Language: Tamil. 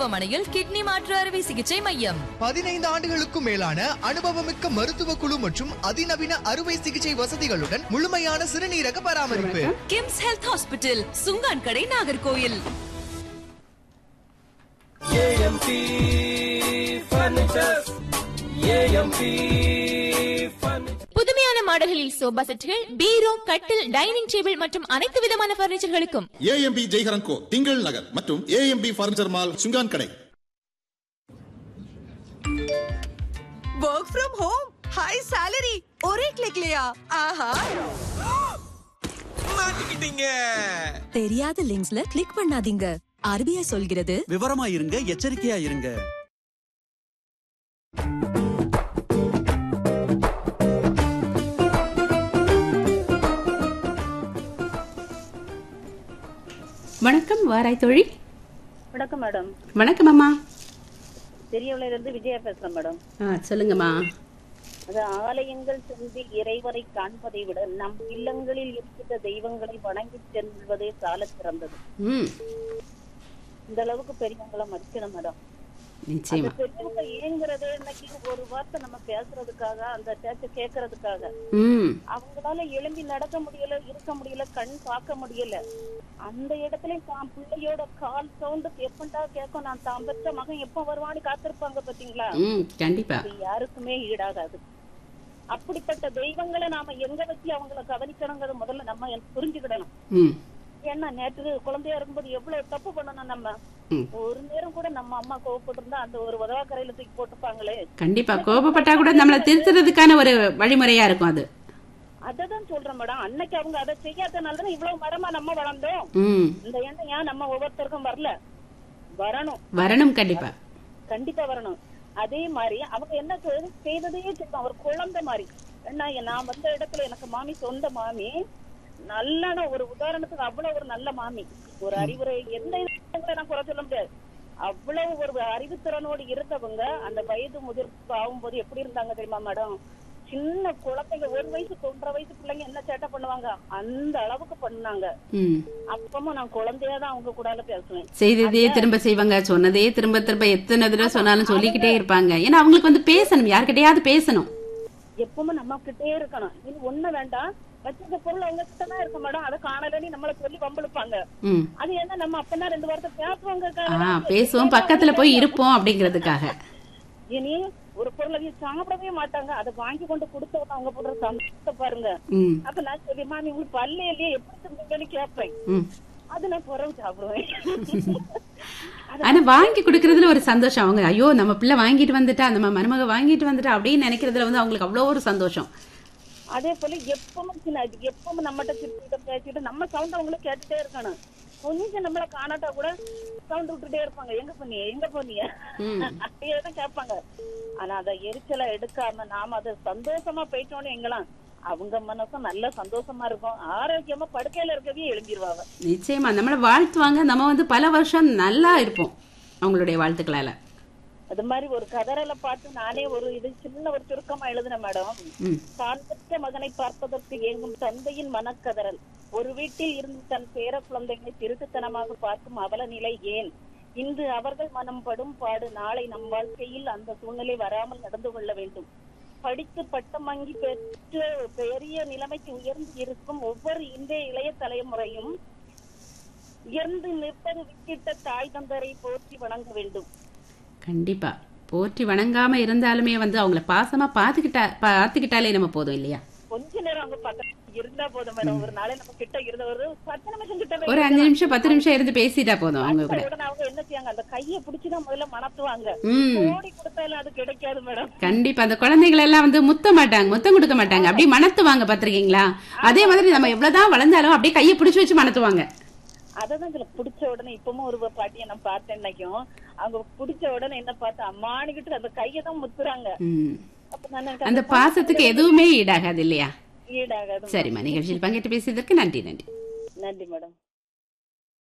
மருத்துவமனையில் கிட்னி மாற்று அறுவை சிகிச்சை மையம் பதினைந்து ஆண்டுகளுக்கும் மேலான அனுபவமிக்க மருத்துவ குழு மற்றும் அதிநவீன அறுவை சிகிச்சை வசதிகளுடன் முழுமையான சிறுநீரக பராமரிப்பு KIMS health hospital Sungankadai Nagercoil AMP furnitures AMP furniture புதுமையான மாடல்களில் சோபா செட்டுகள் பீரோ கட்டில் டைனிங் டேபிள் மற்றும் அனைத்து விதமான பர்னிச்சர்களுக்கும் ஏஎம்பி ஜெய்ஹரன் கோ திங்கள் நகர் மற்றும் AMP furniture mall Sungankadai work from home high salary ஒரே கிளிக்லயா ஆஹா மாட்டிக்கிட்டீங்க தெரியாத லிங்க்ஸ்ல கிளிக் பண்ணாதீங்க ஆர்பிஐ சொல்கிறது விவரமா இருங்க எச்சரிக்கையா இருங்க வணக்கம் வாராய் தோழி வணக்கம் மேடம் வணக்கம் அம்மா பெரியவளையில இருந்து விஜயா பேசுறேன் மேடம் ஆ சொல்லுங்கம்மா அது ஆலயங்கள் சென்று இறைவரை காண்பதை விட நம் இல்லங்களில் இருக்கிற தெய்வங்களை வணங்கி செல்வதே சால சிறந்தது ம் இந்த அளவுக்கு பெரியவங்களை மதிக்கணும் மேடம் அந்த நிச்சயமா பெரியவங்க ஏங்குறது இன்னைக்கு ஒரு வார்த்தை நம்ம பேசுறதுக்காக அந்த பேச்ச கேட்கறதுக்காக ம் அவங்களால எழும்பி நடக்க முடியல இருக்க முடியல கண் பார்க்க முடியல அந்த இடத்துல தான் பிள்ளையோட கால் சவுண்டு எப்பண்டா கேட்கும் நான் தான் பெற்ற மகன் எப்ப வருவான்னு காத்திருப்பாங்க பாத்தீங்களா ம் கண்டிப்பா அது யாருக்குமே ஈடாகாது அப்படிப்பட்ட தெய்வங்களை நாம எங்க வச்சு அவங்கள கவனிக்கணுங்கிறத முதல்ல நம்ம புரிஞ்சுக்கிடணும் ம் ஏன்னா நேற்று குழந்தையா இருக்கும்போது எவ்வளவு தப்பு பண்ணணும் நம்ம ம். ஒரு நேரம் கூட நம்ம அம்மா கோவப்பட்டு இருந்தா அந்த ஒரு உதவாக்கரையில தூக்கி போட்டுப்பாங்களே கண்டிப்பா கோபப்பட்டா கூட நம்மள திருத்துறதுக்கான ஒரு வழிமுறையா இருக்கும் அது அததான் சொல்றேன் மேடம் அன்னைக்கு அவங்க அதை செய்யாதனால தான் இவ்வளவு மரமா நம்ம வளர்ந்தோம் ம் இந்த எண்ணம் ஏன் நம்ம ஒவ்வொருத்தருக்கும் வரல வரணும் வரணும் கண்டிப்பா கண்டிப்பா வரணும் அதே மாதிரி அவங்க என்ன செய்- செய்ததே செய்வோம் ஒரு குழந்தை மாதிரி என்ன நான் வந்த இடத்துல எனக்கு மாமி சொந்த மாமி நல்லான ஒரு உதாரணத்துக்கு அவ்வளவு ஒரு நல்ல மாமி ஒரு அறிவுரை எந்த இதுல நான் குறை சொல்ல முடியாது அவ்வளவு ஒரு அறிவுத்திறனோடு இருந்தவங்க அந்த வயது முதிர்ப்பு ஆகும்போது எப்படி இருந்தாங்க தெரியுமா மேடம் சின்ன குழந்தைங்க ஒரு வயசுக்கு ஒன்றரை வயசு பிள்ளைங்க என்ன சேட்டை பண்ணுவாங்க அந்த அளவுக்கு பண்ணாங்க ம் அப்பமும் நான் குழந்தையா தான் அவங்க கூட பேசுவேன் செய்ததையே திரும்ப செய்வாங்க சொன்னதையே திரும்ப திரும்ப எத்தனை தடவை சொன்னாலும் சொல்லிக்கிட்டே இருப்பாங்க ஏன்னா அவங்களுக்கு வந்து பேசணும் யார்கிட்டயாவது பேசணும் எப்பவுமே நம்ம கிட்டே இருக்கணும் இது ஒண்ணு வேண்டாம் வச்சிருக்க பொருள் அவங்க கிட்ட தான் இருக்க மேடம் அதை காணலன்னு நம்மள சொல்லி வம்பிழுப்பாங்க ம் அது என்ன நம்ம அப்பனா ரெண்டு வாரத்தை பேசுவாங்க ஆ பேசுவோம் பக்கத்துல போய் இருப்போம் அப்படிங்கிறதுக்காக இனி ஒரு பொருளை அவங்க சாப்பிடவே மாட்டாங்க அதை வாங்கி கொண்டு கொடுத்தவங்க அவங்க போடுற சந்தோஷத்தை பாருங்க ம் அப்ப நான் சொல்லி மாமி உங்களுக்கு பல்லு இல்லையே எப்படி செஞ்சீங்கன்னு கேட்பேன் ம் அது நான் புறவு சாப்பிடுவேன் ஆனா வாங்கி கொடுக்கறதுல ஒரு சந்தோஷம் அவங்க ஐயோ நம்ம பிள்ளை வாங்கிட்டு வந்துட்டா நம்ம மருமக வாங்கிட்டு வந்துட்டா அப்படின்னு நினைக்கிறதுல வந்து அவங்களுக்கு அவ்வளோ ஒரு சந்தோஷம் அதே போல எப்பவும் சின்ன எப்பவும் நம்மகிட்ட சிரிச்சுட்டு பேசிட்டு நம்ம சவுண்ட் அவங்களும் கேட்டுட்டே இருக்கணும் கொஞ்சம் நம்மள காணாட்டா கூட சவுண்ட் விட்டுட்டே இருப்பாங்க எங்க போனிய எங்க போனிய ம். அப்படியே தான் கேட்பாங்க ஆனா அத எரிச்சலை எடுக்காம நாம அதை சந்தோஷமா போயிட்டோம்னு எங்கலாம் அவங்க மனசும் நல்ல சந்தோஷமா இருக்கும் ஆரோக்கியமா படுக்கையில இருக்கவே எழுந்திருவாங்க நிச்சயமா நம்மளை வாழ்த்துவாங்க நம்ம வந்து பல வருஷம் நல்லா இருப்போம் அவங்களுடைய வாழ்த்துக்களால அது மாதிரி ஒரு கதறலை பார்த்து நானே ஒரு இது சின்ன ஒரு சுருக்கமா எழுதினேன் மேடம் ம் தான் பெற்ற மகனை பார்ப்பதற்கு ஏங்கும் தந்தையின் மனக்கதறல் ஒரு வீட்டில் இருந்து தன் பேர குழந்தைகளை திருட்டுத்தனமாக பார்க்கும் அவல நிலை ஏன் இன்று அவர்கள் மனம் படும் பாடு நாளை நம் வாழ்க்கையில் அந்த சூழ்நிலை வராமல் நடந்து கொள்ள வேண்டும் படித்து பட்டம் வாங்கி பெற்று பெரிய நிலைமைக்கு உயர்ந்து இருக்கும் ஒவ்வொரு இன்றைய இளைய தலைமுறையும் உயர்ந்து நிற்பது வித்திட்ட தாய் தந்தரை போற்றி வணங்க வேண்டும் கண்டிப்பா போற்றி வணங்காம இருந்தாலுமே வந்து அவங்கள பாசமா பாத்துக்கிட்டா பாத்துக்கிட்டாலே நம்ம போதும் இல்லையா கொஞ்ச நேரம் அவங்க பக்கத்துல இருந்தா போதும் மேடம் ஒரு நாளை நம்ம கிட்ட இருந்த ஒரு பத்து நிமிஷம் கிட்ட ஒரு அஞ்சு நிமிஷம் பத்து நிமிஷம் இருந்து பேசிட்டா போதும் அவங்க கூட உடனே அவங்க என்ன செய்யாங்க அந்த கையை பிடிச்சுதான் முதல்ல மணத்துவாங்க ம் கோடி கொடுத்தாலும் அது கிடைக்காது மேடம் கண்டிப்பா அந்த குழந்தைகள் எல்லாம் வந்து முத்த மாட்டாங்க முத்தம் கொடுக்க மாட்டாங்க அப்படியே மணத்துவாங்க பாத்திருக்கீங்களா அதே மாதிரி நம்ம எவ்வளவுதான் வளர்ந்தாலும் அப்படியே கையை பிடிச்சு வச்சு மணத்துவாங்க அததான் இதுல பிடிச்ச உடனே இப்பவும் ஒரு பாட்டியை நான் பார்த்தேன் இன்னைக்கும் அவங்க பிடிச்ச உடனே என்ன பார்த்து அம்மானுகிட்டு அந்த கையை தான் முத்துறாங்க ம். அப்ப நான் எனக்கு அந்த பாசத்துக்கு எதுவுமே ஈடாகாது இல்லையா ஈடாகாது சரிம்மா நிகழ்ச்சியில் பங்கேற்று பேசியதற்கு நன்றி நன்றி நன்றி மேடம்